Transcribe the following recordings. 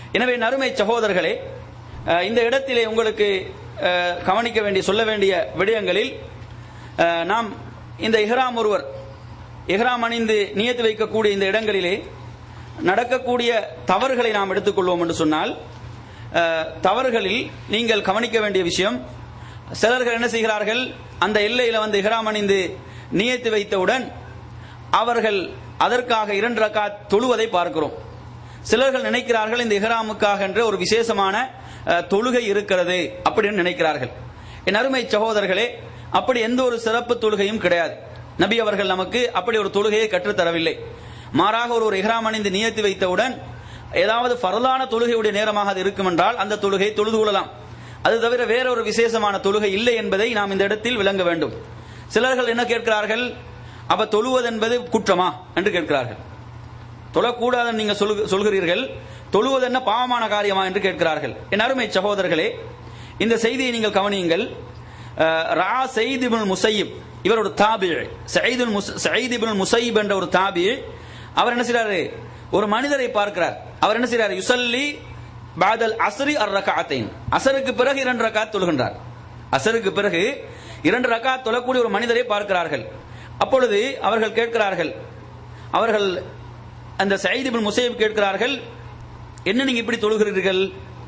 எனவே நறுமை சகோதரர்களே அஹ், இந்த இடத்திலே உங்களுக்கு அஹ், கவனிக்க வேண்டிய சொல்ல வேண்டிய விடயங்களில் அஹ், நாம் இந்த இஹ்ராம் ஒருவர் இஹ்ராம் அணிந்து நியத்து வைக்கக்கூடிய இந்த இடங்களிலே நடக்கக்கூடிய தவறுகளை நாம் எடுத்துக்கொள்வோம் என்று சொன்னால் அஹ், தவறுகளில் நீங்கள் கவனிக்க வேண்டிய விஷயம் சிலர்கள் என்ன செய்கிறார்கள் அந்த எல்லையில வந்து இஹ்ராம் அணிந்து நியத்து வைத்தவுடன் அவர்கள் அதற்காக இரண்டு ரக்காத் தொழுவதை பார்க்கிறோம் சிலர்கள் நினைக்கிறார்கள் இந்த இஹ்ராமுக்காக என்ற ஒரு விசேஷமான அஹ், தொழுகை இருக்கிறது அப்படின்னு நினைக்கிறார்கள் என் அருமை சகோதரர்களே அப்படி எந்த ஒரு சிறப்பு தொழுகையும் கிடையாது நபி அவர்கள் நமக்கு அப்படி ஒரு தொழுகையை கற்றுத்தரவில்லை மாறாக ஒரு ஒரு இஹ்ராம் அணிந்து நியத்து வைத்தவுடன் ஏதாவது ஃபரலான தொழுகையுடைய நேரமாக அது இருக்கும் என்றால் அந்த தொழுகையை தொழுது கொள்ளலாம் அது தவிர வேற ஒரு விசேஷமான தொழுகை இல்லை என்பதை நாம் இந்த இடத்தில் விளங்க வேண்டும் சிலர்கள் என்ன கேட்கிறார்கள் அப்ப தொழுவது என்பது குற்றமா என்று கேட்கிறார்கள் தொழக்கூடாதுன்னு நீங்க சொல்லு- சொல்கிறீர்கள் தொழுவது என்ன பாவமான காரியமா என்று கேட்கிறார்கள் என் அருமை சகோதரர்களே இந்த செய்தியை நீங்கள் கவனியுங்கள் அஹ், ரா சயீத் இப்னுல் முசையிப் இவர் ஒரு தாபி சயீதுல் முஸ் சயீத் இப்னுல் முசையிப் என்ற ஒரு தாபி அவர் என்ன செய்றாரு ஒரு மனிதரை பார்க்கிறார் அவர் என்ன செய்றாரு யுசல்லி பாதல் அஸ்ரி அர் ரகாத்தைன் அசருக்கு பிறகு இரண்டு ரகாத் தொழுகின்றார் அசருக்கு பிறகு இரண்டு ரகாத் தொழக்கூடிய ஒரு மனிதரை பார்க்கிறார்கள் அப்பொழுது அவர்கள் கேட்கிறார்கள் அவர்கள் அந்த சயீத் இப்னு முசைப் கேட்கிறார்கள் என்ன நீங்க இப்படி தொழுகிறீர்கள்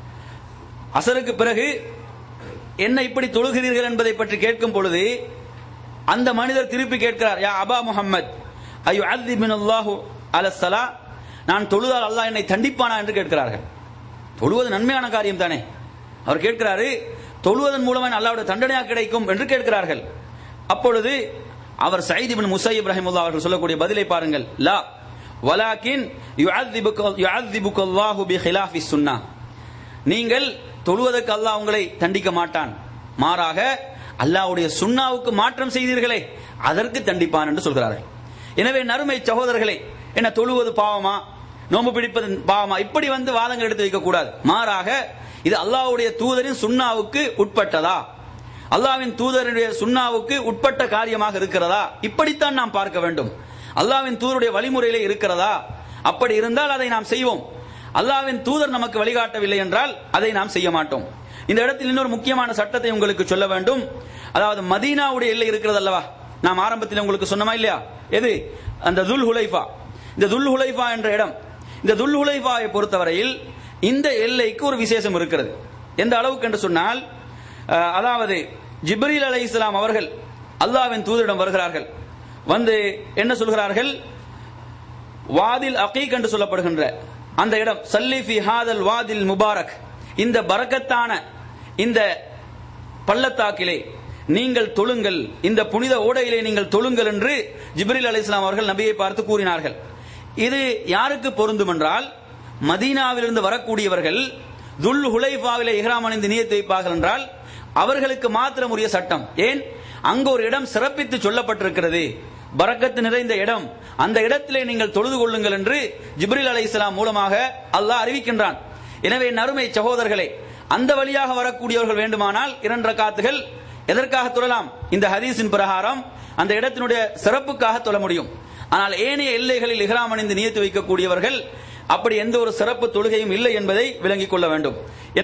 அசருக்கு பிறகு என்ன இப்படி தொழுகிறீர்கள் என்பதை பற்றி கேட்கும் பொழுது அந்த மனிதர் திருப்பி கேட்கிறார் யா அபா முஹம்மத் ஐயோ அல்லாஹு அல்லாஹு அலசலா நான் தொழுதால் அல்லாஹ் என்னை தண்டிப்பானா என்று கேட்கிறார்கள் தொழுவது நன்மையான காரியம் தானே அவர் கேட்கிறாரு தொழுவதன் மூலமாக அல்லாவுடைய தண்டனையா கிடைக்கும் என்று கேட்கிறார்கள் அப்பொழுது அவர் சயீத் இப்னு முசை இப்ராஹிமுல்லா அவர்கள் சொல்லக்கூடிய பதிலை பாருங்கள் லா வலாக்கின் யுஅذிபுக யுஅذிபுக அல்லாஹு பிகிலாஃபி சுன்னா நீங்கள் தொழுவதற்கு அல்லாஹ் உங்களை தண்டிக்க மாட்டான் மாறாக அல்லாஹ்வுடைய சுன்னாவுக்கு மாற்றம் செய்தீர்களே அதற்கு தண்டிப்பான் என்று சொல்கிறார்கள் எனவே நறுமை சகோதரர்களே என்ன தொழுவது பாவமா நோன்பு பிடிப்பது பாவமா இப்படி வந்து வாதங்கள் எடுத்து வைக்க கூடாது மாறாக இது அல்லாஹ்வுடைய தூதரின் சுன்னாவுக்கு உட்பட்டதா அல்லாஹ்வின் தூதருடைய சுன்னாவுக்கு உட்பட்ட காரியமாக இருக்கிறதா இப்படித்தான் நாம் பார்க்க வேண்டும் அல்லாஹ்வின் தூதருடைய வழிமுறையிலே இருக்கிறதா அப்படி இருந்தால் அதை நாம் செய்வோம் அல்லாஹ்வின் தூதர் நமக்கு வழிகாட்டவில்லை என்றால் அதை நாம் செய்ய மாட்டோம் இந்த இடத்தில் இன்னொரு முக்கியமான சட்டத்தை உங்களுக்கு சொல்ல வேண்டும் அதாவது மதீனாவுடைய எல்லை இருக்கிறது அல்லவா நாம் ஆரம்பத்தில் உங்களுக்கு சொன்னமா இல்லையா எது அந்த துல் ஹுலைஃபா இந்த துல் ஹுலைஃபா என்ற இடம் இந்த துல் ஹுலைஃபாவை பொறுத்தவரையில் இந்த எல்லைக்கு ஒரு விசேஷம் இருக்கிறது எந்த அளவுக்கு என்று சொன்னால் அஹ், அதாவது ஜிப்ரீல் அலை இஸ்லாம் அவர்கள் அல்லாஹ்வின் தூதரிடம் வருகிறார்கள் வந்து என்ன சொல்கிறார்கள் வாதில் அகீக் என்று சொல்லப்படுகின்ற அந்த இடம் சல்லி ஃபி ஹாதல் வாதில் முபாரக் இந்த பரக்கத்தான இந்த பள்ளத்தாக்கிலே நீங்கள் தொழுங்கள் இந்த புனித ஓடையிலே நீங்கள் தொழுங்கள் என்று ஜிப்ரில் அலைஹிஸ்ஸலாம் அவர்கள் நபியை பார்த்து கூறினார்கள் இது யாருக்கு பொருந்தும் என்றால் மதீனாவிலிருந்து வரக்கூடியவர்கள் துல் ஹுலைஃபாவிலே இஹ்ராம் அணிந்து நியத்து வைப்பார்கள் என்றால் அவர்களுக்கு மாத்திரம் உரிய சட்டம் ஏன் அங்கு ஒரு இடம் சிறப்பித்து சொல்லப்பட்டிருக்கிறது பரக்கத்து நிறைந்த இடம் அந்த இடத்திலே நீங்கள் தொழுது கொள்ளுங்கள் என்று ஜிப்ரில் அலைஹிஸ்ஸலாம் மூலமாக அல்லாஹ் அறிவிக்கின்றான் எனவே நறுமை சகோதரர்களே அந்த வழியாக வரக்கூடியவர்கள் வேண்டுமானால் இரண்டு ரக்காத்துகள் எதற்காக தொழலாம் இந்த ஹதீஸின் பிரகாரம் அந்த இடத்தினுடைய சிறப்புக்காக தொழ முடியும் ஆனால் ஏனைய எல்லைகளில் இஹ்ராம் அணிந்து நியத்து வைக்கக்கூடியவர்கள் அப்படி எந்த ஒரு சிறப்பு தொழுகையும் இல்லை என்பதை விளங்கிக் கொள்ள வேண்டும்